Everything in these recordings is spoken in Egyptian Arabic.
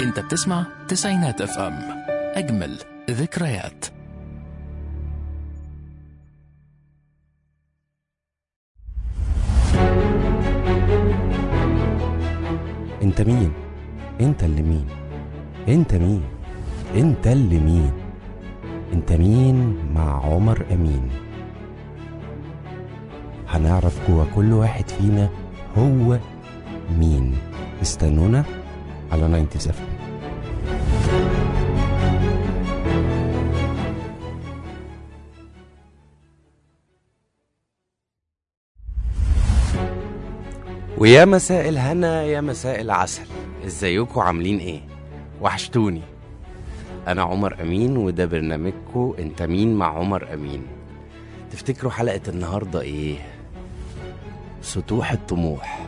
انت بتسمع تسعينات اف ام اجمل ذكريات انت مين انت اللي مين انت مين انت اللي مين انت مين مع عمر امين هنعرف جوا كل واحد فينا هو مين استنونا على 97 ويا مساء الهنا يا مساء العسل ازيكم عاملين ايه وحشتوني انا عمر امين وده برنامجكم انت مين مع عمر امين تفتكروا حلقه النهارده ايه سطوح الطموح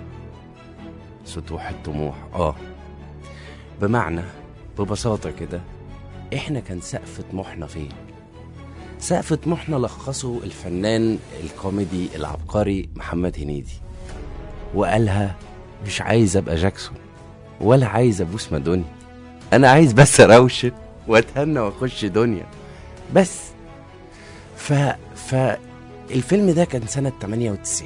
سطوح الطموح اه بمعنى ببساطه كده احنا كان سقف طموحنا فين سقف طموحنا لخصه الفنان الكوميدي العبقري محمد هنيدي وقالها مش عايز ابقى جاكسون ولا عايز ابوس مادونيا انا عايز بس اروشن واتهنى واخش دنيا بس ف ف الفيلم ده كان سنة 98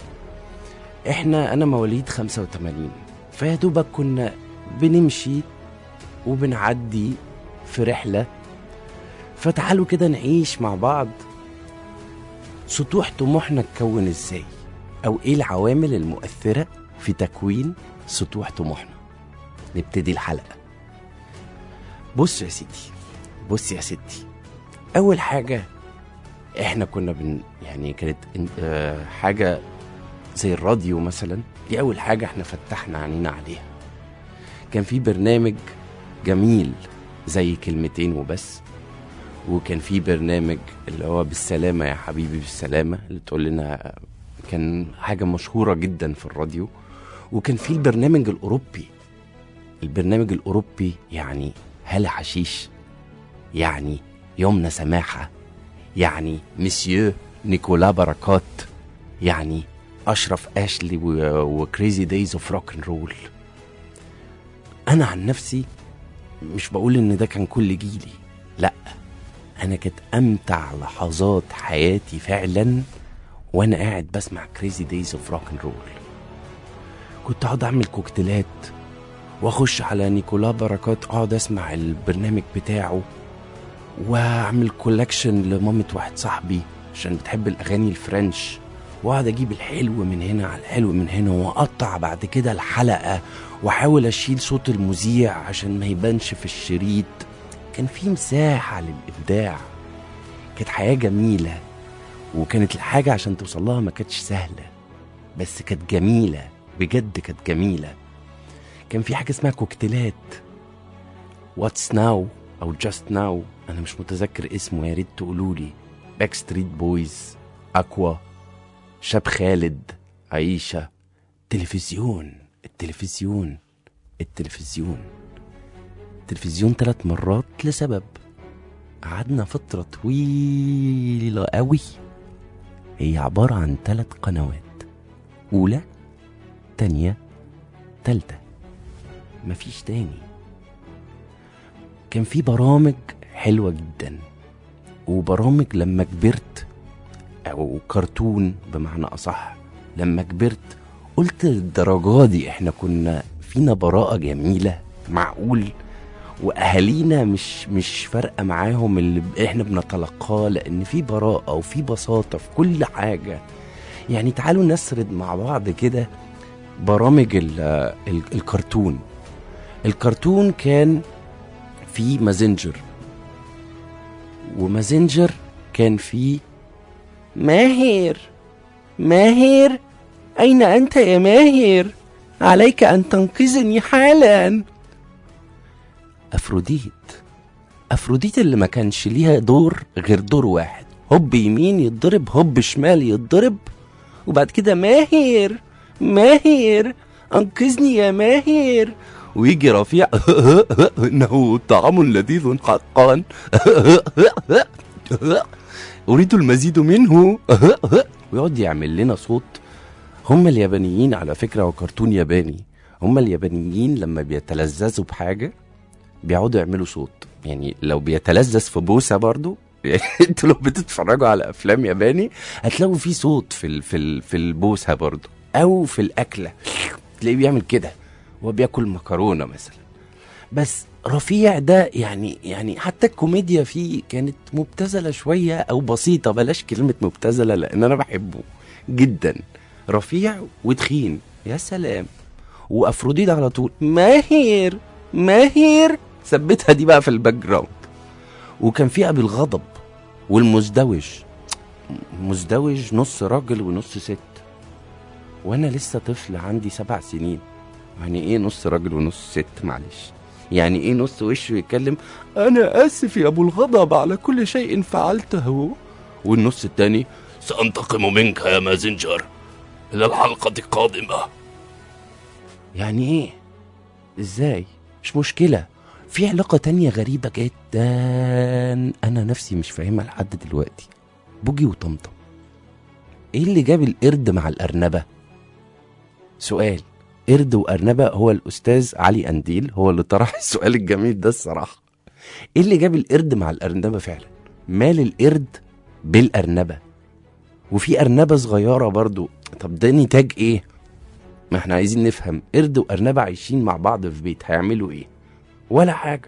احنا انا مواليد 85 فيا دوبك كنا بنمشي وبنعدي في رحلة فتعالوا كده نعيش مع بعض سطوح طموحنا اتكون ازاي او ايه العوامل المؤثرة في تكوين سطوح طموحنا نبتدي الحلقة بص يا سيدي بص يا ستي اول حاجة احنا كنا بن يعني كانت ان- آه، حاجة زي الراديو مثلا دي اول حاجة احنا فتحنا عينينا عليها كان في برنامج جميل زي كلمتين وبس وكان في برنامج اللي هو بالسلامة يا حبيبي بالسلامة اللي تقول لنا كان حاجة مشهورة جدا في الراديو وكان في البرنامج الأوروبي البرنامج الأوروبي يعني هلا حشيش يعني يمنى سماحة يعني مسيو نيكولا بركات يعني أشرف أشلي وكريزي دايز اوف روك اند رول أنا عن نفسي مش بقول إن ده كان كل جيلي لأ أنا كانت أمتع لحظات حياتي فعلا وانا قاعد بسمع كريزي دايز اوف روك اند رول كنت اقعد اعمل كوكتيلات واخش على نيكولا بركات اقعد اسمع البرنامج بتاعه واعمل كولكشن لمامة واحد صاحبي عشان بتحب الاغاني الفرنش واقعد اجيب الحلو من هنا على الحلو من هنا واقطع بعد كده الحلقه واحاول اشيل صوت المذيع عشان ما يبانش في الشريط كان في مساحه للابداع كانت حياه جميله وكانت الحاجة عشان توصل لها ما كانتش سهلة بس كانت جميلة بجد كانت جميلة كان في حاجة اسمها كوكتيلات واتس ناو أو جاست ناو أنا مش متذكر اسمه يا ريت تقولوا لي باك ستريت بويز أكوا شاب خالد عيشة تلفزيون التلفزيون التلفزيون التلفزيون ثلاث مرات لسبب قعدنا فترة طويلة قوي هي عبارة عن ثلاث قنوات أولى تانية تالتة مفيش تاني كان في برامج حلوة جدا وبرامج لما كبرت أو كرتون بمعنى أصح لما كبرت قلت للدرجة دي احنا كنا فينا براءة جميلة معقول واهالينا مش مش فارقه معاهم اللي ب- احنا بنتلقاه لان في براءه وفي بساطه في كل حاجه يعني تعالوا نسرد مع بعض كده برامج ال ال الكرتون الكرتون كان في مازنجر ومازنجر كان في ماهر ماهر أين أنت يا ماهر؟ عليك أن تنقذني حالا أفروديت أفروديت اللي ما كانش ليها دور غير دور واحد هوب يمين يتضرب هوب شمال يتضرب وبعد كده ماهر ماهر أنقذني يا ماهر ويجي رفيع إنه طعام لذيذ حقا أريد المزيد منه ويقعد يعمل لنا صوت هم اليابانيين على فكرة هو كرتون ياباني هم اليابانيين لما بيتلذذوا بحاجة بيقعدوا يعملوا صوت يعني لو بيتلذذ في بوسه برضو يعني انتوا لو بتتفرجوا على افلام ياباني هتلاقوا في صوت في ال في ال في البوسه برضو او في الاكله تلاقيه بيعمل كده وهو بياكل مكرونه مثلا بس رفيع ده يعني يعني حتى الكوميديا فيه كانت مبتذله شويه او بسيطه بلاش كلمه مبتذله لان انا بحبه جدا رفيع وتخين يا سلام وافروديت على طول ماهر ماهر ثبتها دي بقى في الباك جراوند وكان في ابي الغضب والمزدوج مزدوج نص راجل ونص ست وانا لسه طفل عندي سبع سنين يعني ايه نص راجل ونص ست معلش يعني ايه نص وشه يتكلم انا اسف يا ابو الغضب على كل شيء فعلته والنص التاني سأنتقم منك يا مازنجر إلى الحلقة القادمة يعني ايه ازاي مش مشكلة في علاقة تانية غريبة جدا انا نفسي مش فاهمها لحد دلوقتي بوجي وطمطم ايه اللي جاب القرد مع الارنبة سؤال قرد وارنبة هو الاستاذ علي انديل هو اللي طرح السؤال الجميل ده الصراحة ايه اللي جاب القرد مع الارنبة فعلا مال القرد بالارنبة وفي ارنبة صغيرة برضو طب ده نتاج ايه ما احنا عايزين نفهم قرد وارنبة عايشين مع بعض في بيت هيعملوا ايه ولا حاجة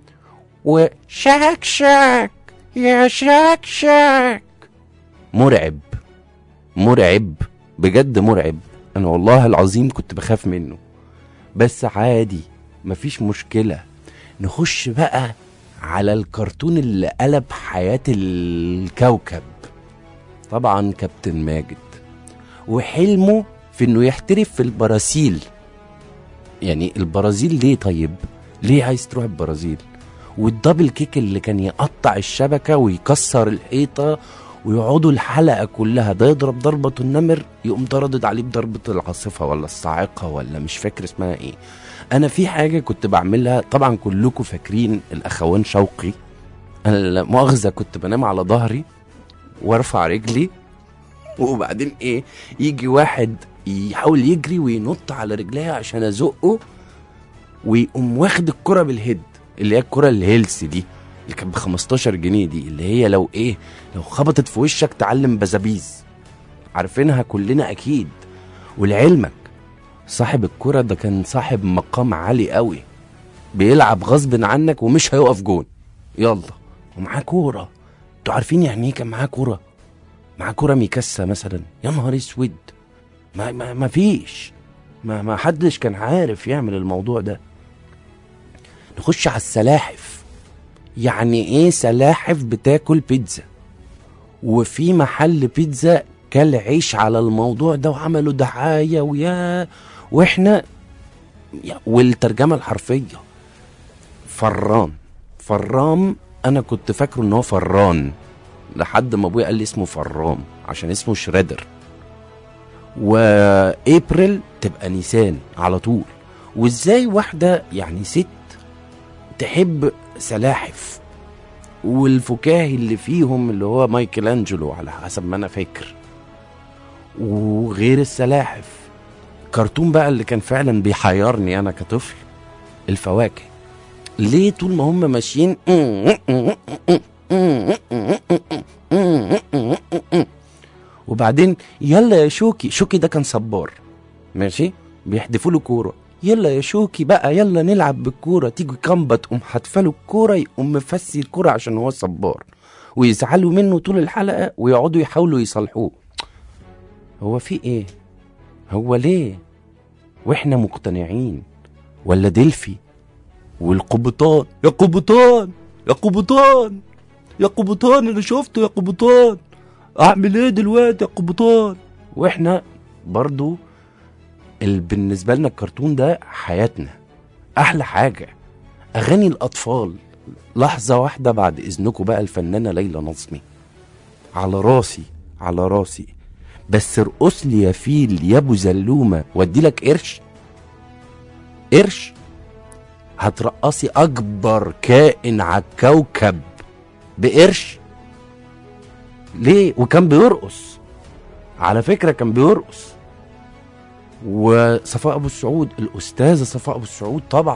وشاك شاك يا شاك شاك مرعب مرعب بجد مرعب انا والله العظيم كنت بخاف منه بس عادي مفيش مشكلة نخش بقى على الكرتون اللي قلب حياة الكوكب طبعا كابتن ماجد وحلمه في انه يحترف في البرازيل يعني البرازيل ليه طيب ليه عايز تروح البرازيل والدبل كيك اللي كان يقطع الشبكة ويكسر الحيطة ويقعدوا الحلقة كلها ده يضرب ضربة النمر يقوم ضردد عليه بضربة العاصفة ولا الصاعقة ولا مش فاكر اسمها ايه انا في حاجة كنت بعملها طبعا كلكم فاكرين الاخوان شوقي انا لا مؤاخذة كنت بنام على ظهري وارفع رجلي وبعدين ايه يجي واحد يحاول يجري وينط على رجليها عشان ازقه ويقوم واخد الكرة بالهيد اللي هي الكرة الهيلث دي اللي كانت ب 15 جنيه دي اللي هي لو ايه لو خبطت في وشك تعلم بزابيز عارفينها كلنا اكيد ولعلمك صاحب الكرة ده كان صاحب مقام عالي قوي بيلعب غصب عنك ومش هيقف جون يلا ومعاه كورة انتوا عارفين يعني ايه كان معاه كورة معاه كورة ميكاسة مثلا يا نهار اسود ما, ما, ما فيش ما, ما حدش كان عارف يعمل الموضوع ده نخش على السلاحف يعني ايه سلاحف بتاكل بيتزا وفي محل بيتزا كل عيش على الموضوع ده وعملوا دعاية ويا واحنا يا- والترجمة الحرفية فران فرام انا كنت فاكره ان هو فران لحد ما ابويا قال لي اسمه فرام عشان اسمه شريدر وابريل تبقى نيسان على طول وازاي واحده يعني ست تحب سلاحف والفكاهي اللي فيهم اللي هو مايكل انجلو على حسب ما انا فاكر وغير السلاحف كرتون بقى اللي كان فعلا بيحيرني انا كطفل الفواكه ليه طول ما هم ماشيين وبعدين يلا يا شوكي شوكي ده كان صبار ماشي بيحدفوا له كوره يلا يا شوكي بقى يلا نلعب بالكوره تيجي كامبا تقوم حاتفه له الكوره يقوم مفسي الكوره عشان هو صبار ويزعلوا منه طول الحلقه ويقعدوا يحاولوا يصالحوه هو في ايه هو ليه واحنا مقتنعين ولا دلفي والقبطان يا قبطان يا قبطان يا قبطان انا شفته يا قبطان اعمل ايه دلوقتي يا قبطان واحنا برضو ال- بالنسبه لنا الكرتون ده حياتنا احلى حاجه اغاني الاطفال لحظه واحده بعد اذنكم بقى الفنانه ليلى نظمي على راسي على راسي بس ارقص لي يا فيل يا ابو زلومه وادي لك قرش قرش هترقصي اكبر كائن على الكوكب بقرش ليه وكان بيرقص على فكره كان بيرقص وصفاء ابو السعود الاستاذه صفاء ابو السعود طبعا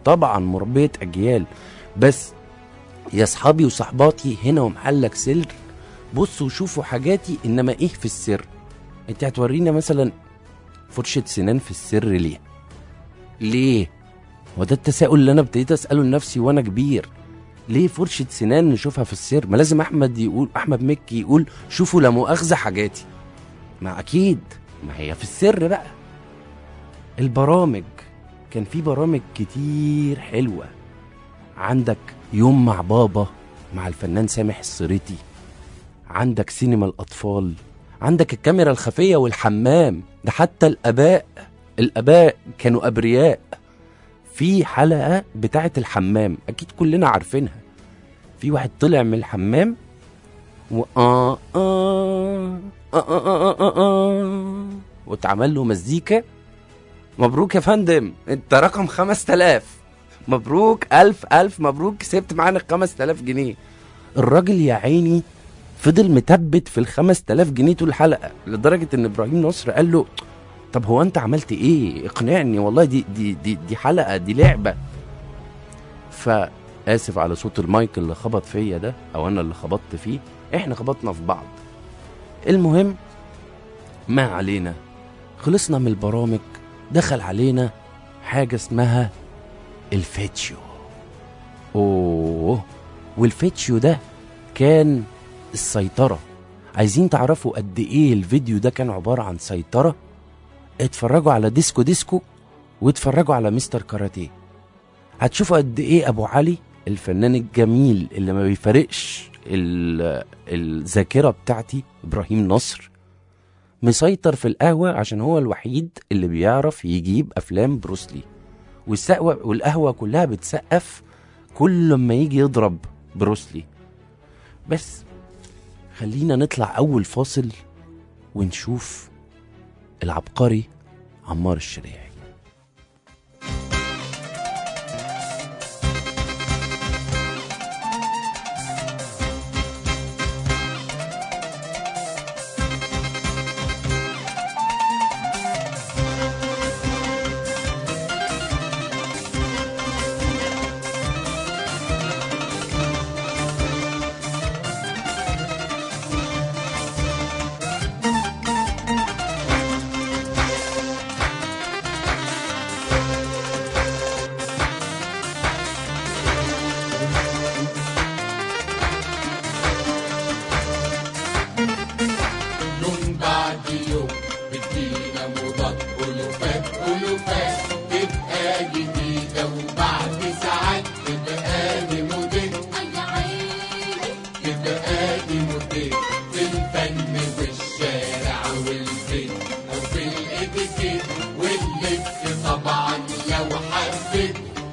طبعا مربيه اجيال بس يا اصحابي وصحباتي هنا ومحلك سر بصوا وشوفوا حاجاتي انما ايه في السر انت هتورينا مثلا فرشه سنان في السر ليه ليه وده التساؤل اللي انا ابتديت اساله لنفسي وانا كبير ليه فرشه سنان نشوفها في السر ما لازم احمد يقول احمد مكي يقول شوفوا لا مؤاخذه حاجاتي ما اكيد ما هي في السر بقى البرامج كان في برامج كتير حلوه عندك يوم مع بابا مع الفنان سامح السريتي عندك سينما الأطفال عندك الكاميرا الخفية والحمام ده حتى الآباء الآباء كانوا أبرياء في حلقة بتاعة الحمام أكيد كلنا عارفينها في واحد طلع من الحمام و آه آه آه آه آه آه آه واتعمل له مزيكا مبروك يا فندم انت رقم 5000 مبروك ألف ألف مبروك كسبت معانا خمس تلاف جنيه الراجل يا عيني فضل متبت في الخمس تلاف جنيه طول الحلقة لدرجة إن إبراهيم نصر قال له طب هو أنت عملت إيه؟ اقنعني والله دي دي دي, دي حلقة دي لعبة فآسف على صوت المايك اللي خبط فيا ده أو أنا اللي خبطت فيه إحنا خبطنا في بعض المهم ما علينا خلصنا من البرامج دخل علينا حاجة اسمها الفيتشيو اوه والفيتشيو ده كان السيطرة عايزين تعرفوا قد ايه الفيديو ده كان عبارة عن سيطرة اتفرجوا على ديسكو ديسكو واتفرجوا على مستر كاراتيه هتشوفوا قد ايه ابو علي الفنان الجميل اللي ما بيفارقش ال- الذاكرة بتاعتي ابراهيم نصر مسيطر في القهوة عشان هو الوحيد اللي بيعرف يجيب افلام بروسلي والسقوة والقهوة كلها بتسقف كل ما يجي يضرب بروسلي بس خلينا نطلع أول فاصل ونشوف العبقري عمار الشريعي يوم بعد يوم بتجينا موضات ألوفات ألوفات تبقى جديدة وبعد ساعات تبقى دي موديل تبقى دي موديل في الفن والشارع والبيت أو في الإتيكيت واللبس طبعا لو حبيت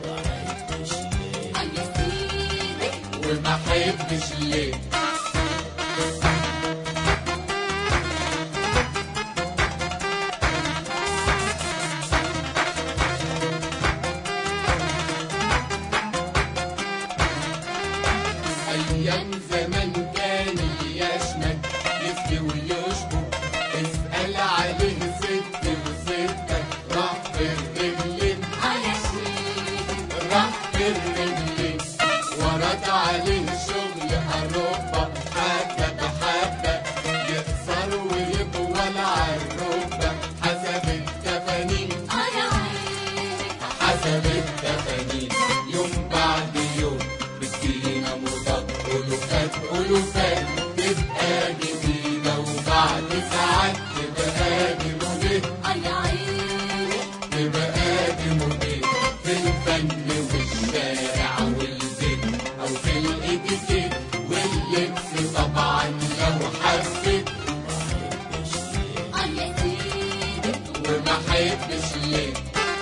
وما حبش ليه أيام زمان كان يشمت يفتي ويشبك اسأل عليه ست وستة راح في الرجلين راح في الرجلين ورد عليه شغل أوروبا حبة بحبة يقصر ويطول عالركبة حسب التفانين حسب التفانين يوم بعد يوم بتجينا موضات ألوفات ألوفات تبقى جديدة وبعد ساعات تبقى دي موديل تبقى دي موديل في الفن والشارع والبيت أو في الإتيكيت واللبس طبعا لو حبيت وما حبش ليه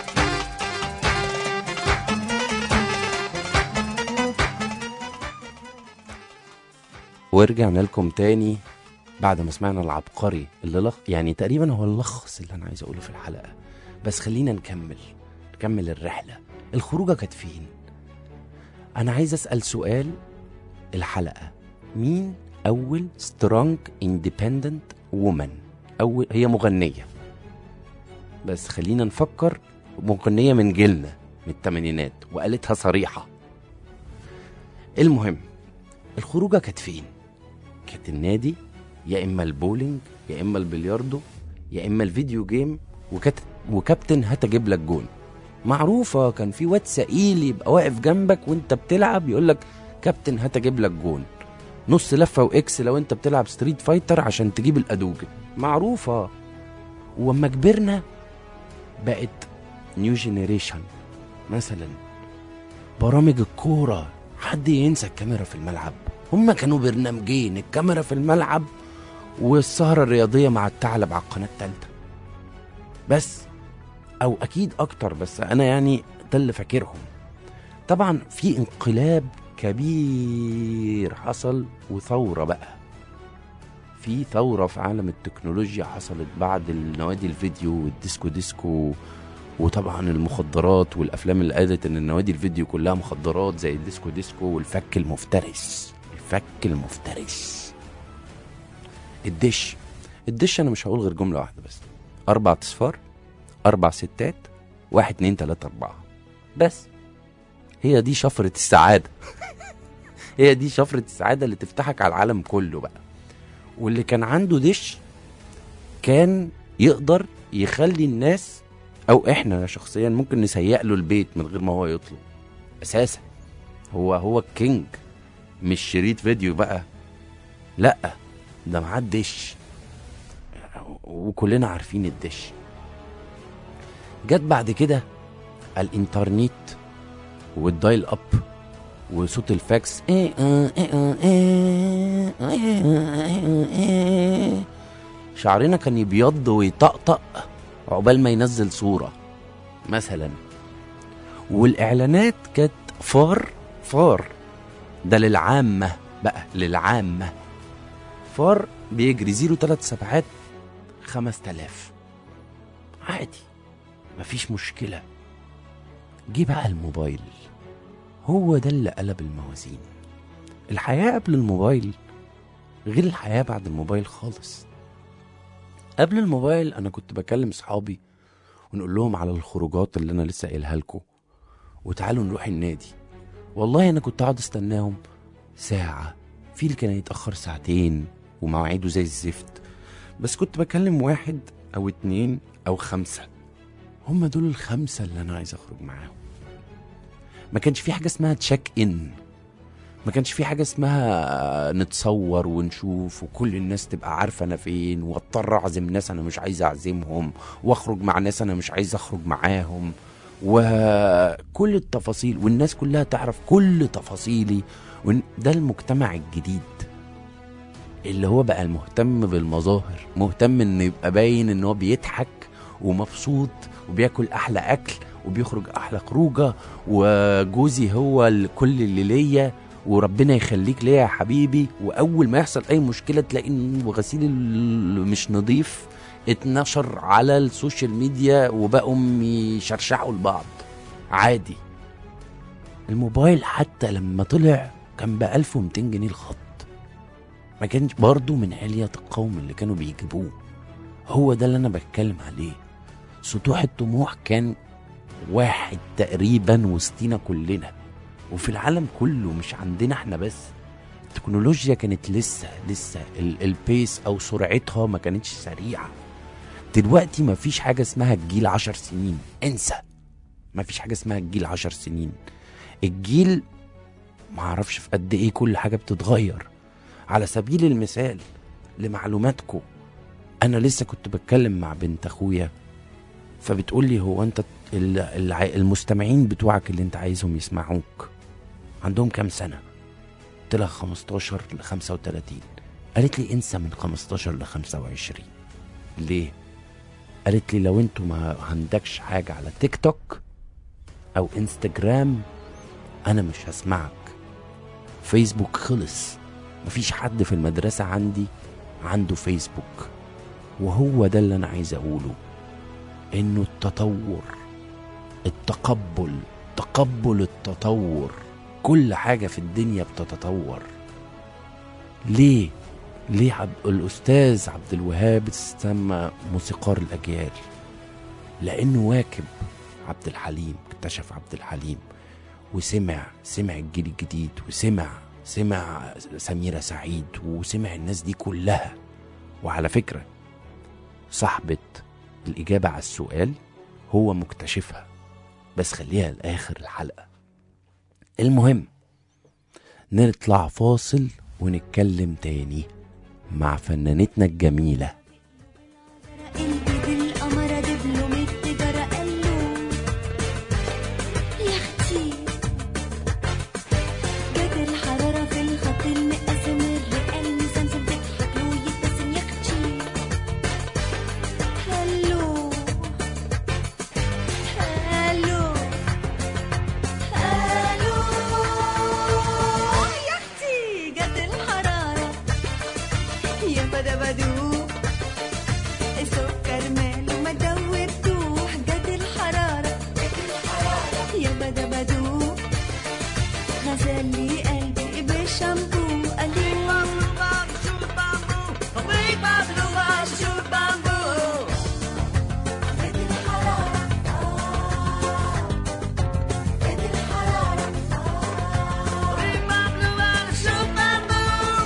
ورجعنا لكم تاني بعد ما سمعنا العبقري اللي لخ... يعني تقريبا هو اللخص اللي انا عايز اقوله في الحلقه بس خلينا نكمل نكمل الرحله الخروجه كانت فين انا عايز اسال سؤال الحلقه مين اول سترونج اندبندنت وومن اول هي مغنيه بس خلينا نفكر مغنيه من جيلنا من التمانينات وقالتها صريحة المهم الخروجة كانت فين؟ كانت النادي يا إما البولينج يا إما البلياردو يا إما الفيديو جيم وكانت وكابتن هات أجيب لك جون معروفة كان في واد سئيل يبقى واقف جنبك وانت بتلعب يقول لك كابتن هات اجيب لك جون نص لفة واكس لو انت بتلعب ستريت فايتر عشان تجيب الادوجن معروفة واما كبرنا بقت نيو جينيريشن مثلا برامج الكورة حد ينسى الكاميرا في الملعب هما كانوا برنامجين الكاميرا في الملعب والسهرة الرياضية مع الثعلب على القناة التالتة بس او اكيد اكتر بس انا يعني ده اللي فاكرهم طبعا في انقلاب كبير حصل وثورة بقى في ثورة في عالم التكنولوجيا حصلت بعد النوادي الفيديو والديسكو ديسكو وطبعا المخدرات والافلام اللي قالت ان النوادي الفيديو كلها مخدرات زي الديسكو ديسكو والفك المفترس الفك المفترس الدش الدش انا مش هقول غير جملة واحدة بس اربع اصفار اربع ستات واحد اتنين تلاتة اربعة بس هي دي شفرة السعادة هي دي شفرة السعادة اللي تفتحك على العالم كله بقى واللي كان عنده دش كان يقدر يخلي الناس او احنا شخصيا ممكن نسيق له البيت من غير ما هو يطلب اساسا هو هو الكينج مش شريط فيديو بقى لا ده معاه الدش وكلنا عارفين الدش جت بعد كده الانترنت والدايل اب وصوت الفاكس شعرنا كان يبيض ويطقطق عقبال ما ينزل صورة مثلا والإعلانات كانت فار فار ده للعامة بقى للعامة فار بيجري زيرو تلات سبعات خمس تلاف عادي مفيش مشكلة جه بقى الموبايل هو ده اللي قلب الموازين الحياة قبل الموبايل غير الحياة بعد الموبايل خالص قبل الموبايل أنا كنت بكلم صحابي ونقول لهم على الخروجات اللي أنا لسه قايلها لكم وتعالوا نروح النادي والله أنا كنت قاعد استناهم ساعة في اللي كان يتأخر ساعتين ومواعيده زي الزفت بس كنت بكلم واحد أو اتنين أو خمسة هم دول الخمسة اللي أنا عايز أخرج معاهم ما كانش في حاجة اسمها تشيك إن ما كانش في حاجة اسمها نتصور ونشوف وكل الناس تبقى عارفة أنا فين واضطر أعزم ناس أنا مش عايز أعزمهم وأخرج مع ناس أنا مش عايز أخرج معاهم وكل التفاصيل والناس كلها تعرف كل تفاصيلي وإن- ده المجتمع الجديد اللي هو بقى المهتم بالمظاهر مهتم انه يبقى باين ان هو بيضحك ومبسوط وبياكل احلى اكل وبيخرج احلى خروجه وجوزي هو ال- كل اللي ليا وربنا يخليك ليا يا حبيبي واول ما يحصل اي مشكله تلاقي ان غسيل ال- مش نظيف اتنشر على السوشيال ميديا وبقوا يشرشحوا لبعض عادي الموبايل حتى لما طلع كان ب 1200 جنيه الخط ما كانش برضه من علية القوم اللي كانوا بيجيبوه هو ده اللي انا بتكلم عليه سطوح الطموح كان واحد تقريبا وسطينا كلنا وفي العالم كله مش عندنا احنا بس التكنولوجيا كانت لسه لسه ال- البيس او سرعتها ما كانتش سريعه دلوقتي ما فيش حاجه اسمها الجيل عشر سنين انسى ما فيش حاجه اسمها الجيل عشر سنين الجيل ما اعرفش في قد ايه كل حاجه بتتغير على سبيل المثال لمعلوماتكم انا لسه كنت بتكلم مع بنت اخويا فبتقول لي هو انت ال- الع- المستمعين بتوعك اللي انت عايزهم يسمعوك عندهم كام سنه قلت لها 15 ل 35 قالت لي انسى من 15 ل 25 ليه قالت لي لو انتوا ما عندكش حاجه على تيك توك او انستجرام انا مش هسمعك فيسبوك خلص مفيش حد في المدرسة عندي عنده فيسبوك وهو ده اللي أنا عايز أقوله إنه التطور التقبل تقبل التطور كل حاجة في الدنيا بتتطور ليه؟ ليه عب... الأستاذ عبد الوهاب سمى موسيقار الأجيال لأنه واكب عبد الحليم واكتشف عبد الحليم وسمع سمع الجيل الجديد وسمع سمع سميرة سعيد وسمع الناس دي كلها وعلى فكرة صاحبة الإجابة على السؤال هو مكتشفها بس خليها لآخر الحلقة المهم نطلع فاصل ونتكلم تاني مع فنانتنا الجميلة البيض القمر دبلوم التجارة قالوا يا اختي جت الحرارة في الخط المقسم الرقال مسمسم تضحك له يبتسم يا اختي هلو هلو هلو يا اختي جت الحرارة يا بدا بدو السكر ماله ما دوبتوه جت الحرارة يا بدا بدو غسل لي قلبي بالشامبو قال لي بابلو بابلو شو بامبو وي بابلو بابلو شو بامبو جت الحرارة جت الحرارة وي بابلو بابلو شو بامبو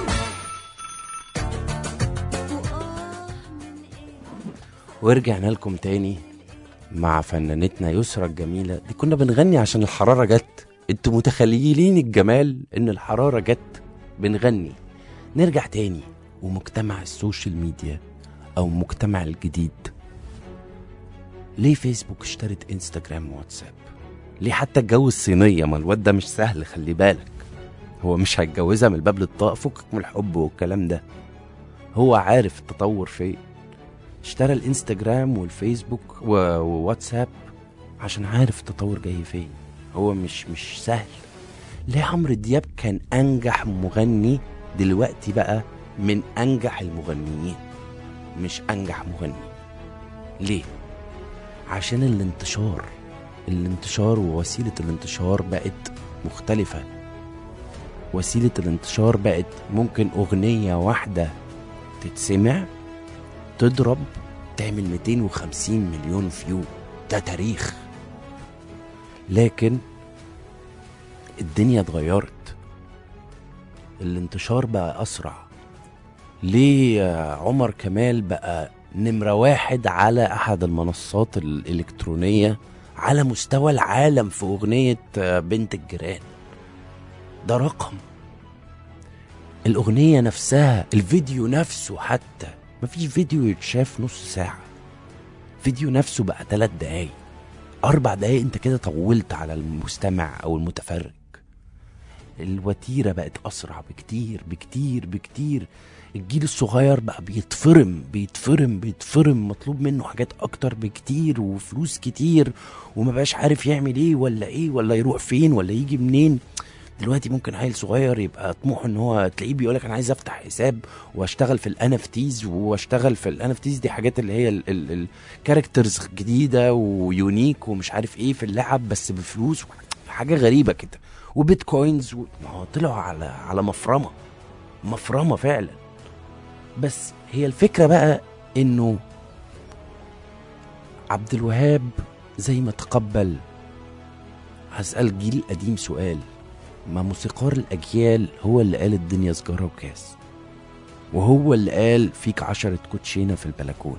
وآه من إيه ورجعنا لكم تاني مع فنانتنا يسرا الجميلة دي كنا بنغني عشان الحرارة جت انتوا متخيلين الجمال ان الحرارة جت بنغني نرجع تاني ومجتمع السوشيال ميديا او مجتمع الجديد ليه فيسبوك اشترت انستجرام واتساب ليه حتى اتجوز صينية ما الواد ده مش سهل خلي بالك هو مش هيتجوزها من الباب للطاق فكك من الحب والكلام ده هو عارف التطور فين اشترى الانستجرام والفيسبوك و- وواتساب عشان عارف التطور جاي فين هو مش مش سهل ليه عمرو دياب كان انجح مغني دلوقتي بقى من انجح المغنيين مش انجح مغني ليه عشان الانتشار الانتشار ووسيلة الانتشار بقت مختلفة وسيلة الانتشار بقت ممكن أغنية واحدة تتسمع تضرب تعمل 250 مليون فيو ده تاريخ لكن الدنيا اتغيرت الانتشار بقى أسرع ليه آه، عمر كمال بقى نمرة واحد على أحد المنصات الإلكترونية على مستوى العالم في أغنية آه، بنت الجيران ده رقم الأغنية نفسها الفيديو نفسه حتى مفيش فيديو يتشاف نص ساعة فيديو نفسه بقى ثلاث دقايق أربع دقايق أنت كده طولت على المستمع أو المتفرج الوتيرة بقت أسرع بكتير بكتير بكتير الجيل الصغير بقى بيتفرم بيتفرم بيتفرم مطلوب منه حاجات أكتر بكتير وفلوس كتير وما بقاش عارف يعمل إيه ولا إيه ولا يروح فين ولا يجي منين دلوقتي ممكن عيل صغير يبقى طموحه ان هو تلاقيه بيقول لك انا عايز افتح حساب واشتغل في الان اف تيز واشتغل في الان اف تيز دي حاجات اللي هي الكاركترز جديده ويونيك ومش عارف ايه في اللعب بس بفلوس حاجه غريبه كده وبيتكوينز و... ما هو طلعوا على على مفرمه مفرمه فعلا بس هي الفكره بقى انه عبد الوهاب زي ما تقبل هسأل الجيل القديم سؤال ما موسيقار الأجيال هو اللي قال الدنيا سجارة وكاس وهو اللي قال فيك عشرة كوتشينة في البلكونة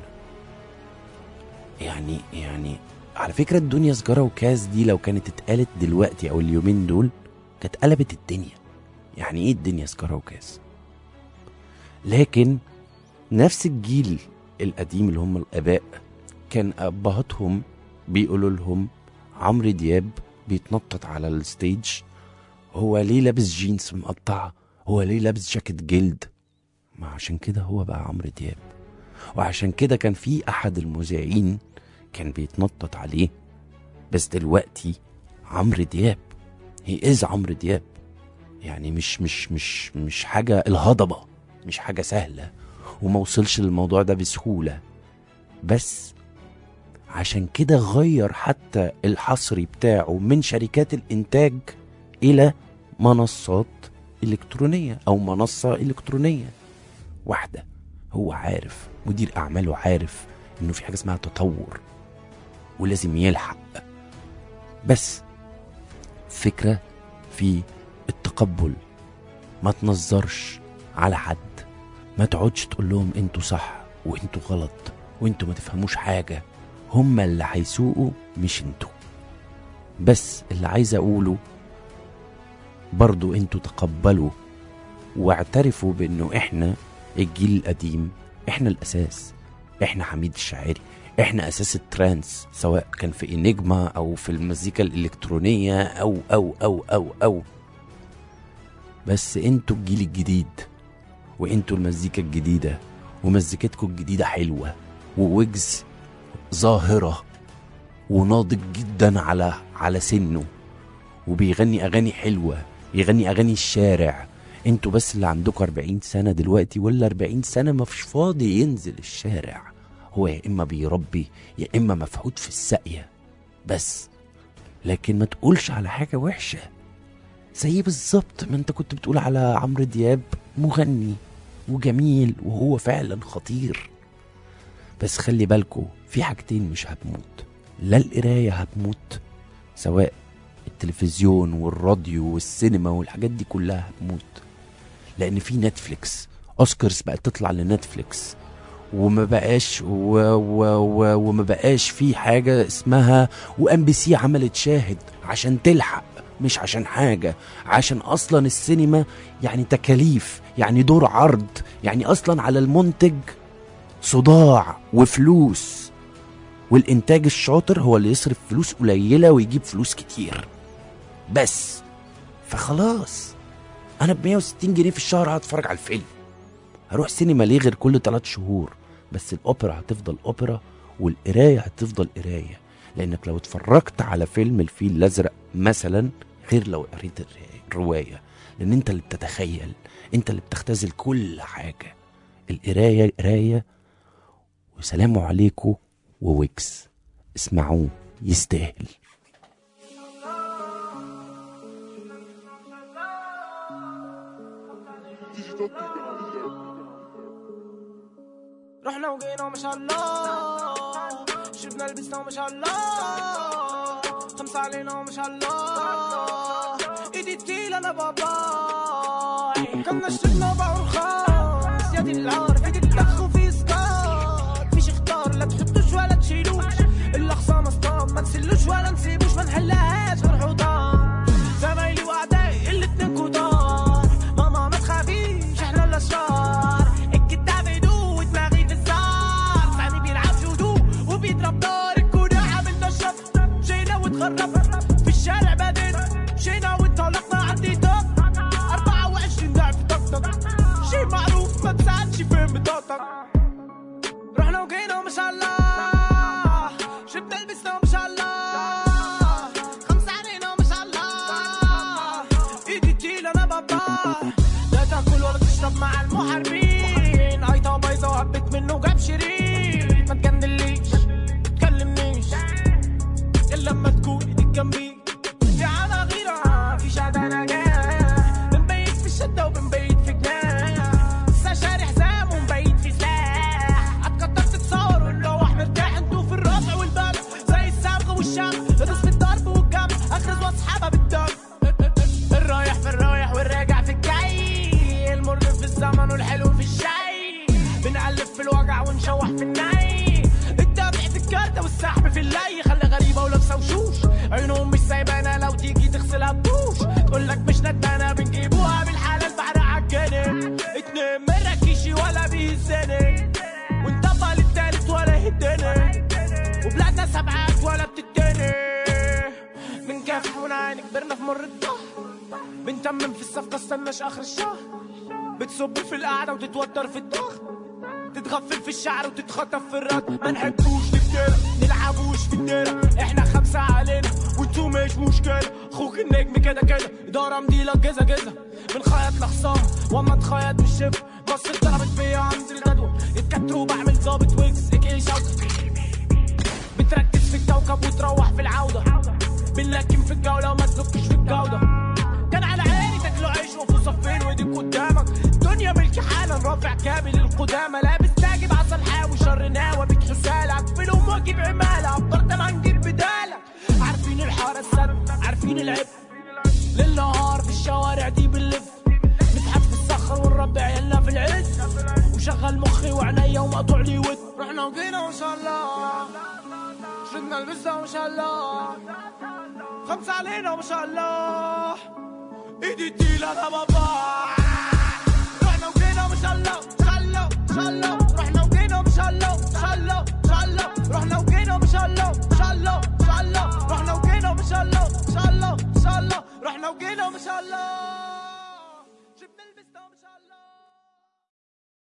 يعني يعني على فكرة الدنيا سجارة وكاس دي لو كانت اتقالت دلوقتي أو اليومين دول كانت قلبت الدنيا يعني ايه الدنيا سجارة وكاس لكن نفس الجيل القديم اللي هم الآباء كان أبهاتهم بيقولوا لهم عمرو دياب بيتنطط على الستيج هو ليه لابس جينز مقطعة هو ليه لابس جاكيت جلد ما عشان كده هو بقى عمرو دياب وعشان كده كان في أحد المذيعين كان بيتنطط عليه بس دلوقتي عمرو دياب هي از عمرو دياب يعني مش مش مش مش حاجة الهضبة مش حاجة سهلة وما وصلش للموضوع ده بسهولة بس عشان كده غير حتى الحصري بتاعه من شركات الإنتاج إلى منصات إلكترونية أو منصة إلكترونية واحدة هو عارف مدير أعماله عارف إنه في حاجة اسمها تطور ولازم يلحق بس فكرة في التقبل ما تنظرش على حد ما تقعدش تقول لهم انتوا صح وانتوا غلط وانتوا ما تفهموش حاجة هما اللي هيسوقوا مش انتوا بس اللي عايز اقوله برضو انتوا تقبلوا واعترفوا بانه احنا الجيل القديم احنا الاساس احنا حميد الشاعري احنا اساس الترانس سواء كان في انجما او في المزيكا الالكترونيه او او او او او بس انتوا الجيل الجديد وانتوا المزيكا الجديده ومزيكتكم الجديده حلوه وويجز ظاهره وناضج جدا على على سنه وبيغني اغاني حلوه بيغني اغاني الشارع انتوا بس اللي عندكم 40 سنه دلوقتي ولا 40 سنه ما فيش فاضي ينزل الشارع هو يا اما بيربي يا اما مفحوط في الساقيه بس لكن ما تقولش على حاجه وحشه زي بالظبط ما انت كنت بتقول على عمرو دياب مغني وجميل وهو فعلا خطير بس خلي بالكو في حاجتين مش هتموت لا القرايه هتموت سواء التلفزيون والراديو والسينما والحاجات دي كلها هتموت لان في نتفليكس اوسكارز بقت تطلع لنتفليكس وما بقاش و و و وما بقاش في حاجه اسمها وام بي سي عملت شاهد عشان تلحق مش عشان حاجه عشان اصلا السينما يعني تكاليف يعني دور عرض يعني اصلا على المنتج صداع وفلوس والانتاج الشاطر هو اللي يصرف فلوس قليله ويجيب فلوس كتير بس فخلاص انا ب 160 جنيه في الشهر هتفرج على الفيلم هروح سينما ليه غير كل 3 شهور بس الاوبرا هتفضل اوبرا والقرايه هتفضل قرايه لانك لو اتفرجت على فيلم الفيل الازرق مثلا غير لو قريت الر- الروايه لان انت اللي بتتخيل انت اللي بتختزل كل حاجه القرايه قرايه وسلام عليكم وويكس اسمعوه يستاهل رحنا وجينا وما شاء الله شربنا لبسنا وما شاء الله خمسة علينا وما شاء الله ايدي تقيل انا باباي كنا شربنا باعوا رخاص يا دي العار في تتلخ وفي سكار فيش اختار لا تحطوش ولا تشيلوش الا خصام اسطام ما تسلوش ولا نسيبوش ما نحلهاش غير حوضان زمايلي واعدائي الاتنين كتار ماما ما تخافيش احنا الاشرار الكداب هدوء ودماغي في الزار سامي بيلعب جودو وبيضرب دار الكوره عامل نشط جينا وتغرب في الشارع بدينا مشينا وانطلقنا عندي طاق 24 لاعب في طقطق شي معروف ما تسألش فين بطاقتك رحنا وجينا وما شاء الله شبنا لبسنا وما شاء الله خمسة علينا وما شاء الله ايدي تقيل انا بابا لا تاكل ولا تشرب مع المحاربين ايطا بايظة وهبت منه جاب شريط ما تجندليش تكلمنيش الا لما تكون ايدك جنبي في على غيرة في شهادة نجاة بنبيت في الشدة وبنبيت في جناح لسه شاري حزام ومبيت في سلاح هتكتر تتصور ونروح مرتاح انتوا في الرفع والبلع زي الصبغ والشمع ادوس في الضرب والجمع اخرز واصحابها بالدم الرايح في الرايح والراجع في الجاي المر في الزمن والحلو في الشاي بنألف في الوجع ونشوح في الناي الدمع في الكارتة والسحب في اللي خلي غريبة ولابسة وشوش عينهم مش سايبانا لو تيجي تغسلها بوش تقول لك مش ندانة بنجيبوها بالحلال بعد عالجنن اتنين من ركيشي ولا بيهزني ونطبق للتالت ولا يهدني وبلادنا سبعات ولا بتدني بنكافح ونعاني كبرنا في مر الظهر بنتمم في الصفقة استناش آخر الشهر بتصب في القعدة وتتوتر في الضغط تتغفل في الشعر وتتخطف في الرد ما نحبوش نفترى نلعبوش في الدرة احنا خمسة علينا وانتو مش مشكلة اخوك النجم كده كده ادارة مديلة جزا جزا بنخيط لخصام واما اتخيط بالشبه مصر اتضربت بيا عند الجدول اتكتروا بعمل ظابط ويكس اك ايه شوت بتركز في الكوكب وتروح في العودة بنلكم في الجولة وما تلكش في الجودة كان على عيني تاكلوا عيش وفي صفين وايديك قدامك دنيا ملكي حالا رافع كامل القدامى لابس تاجب عسل الحاوي شر ناوى بيك حسالك فيلم واجيب عمالة افضل تمن جيل بدالك عارفين الحارة السلة نلعب ليل نهار في الشوارع دي بنلف نضحك في الصخر ونربع يلا في العز وشغل مخي وعينيا ومقطوع لي ود رحنا وجينا وان شاء الله شدنا البزة وان شاء الله خمسة علينا وما شاء الله ايدي تقيل انا بابا رحنا وجينا ما شاء الله ما شاء الله ما شاء الله رحنا وجينا ما شاء الله ما شاء الله ما شاء الله رحنا وجينا ما شاء الله ما شاء الله ما شاء الله رحنا وجينا ما شاء الله ما شاء الله ما شاء الله رحنا وجينا ما شاء الله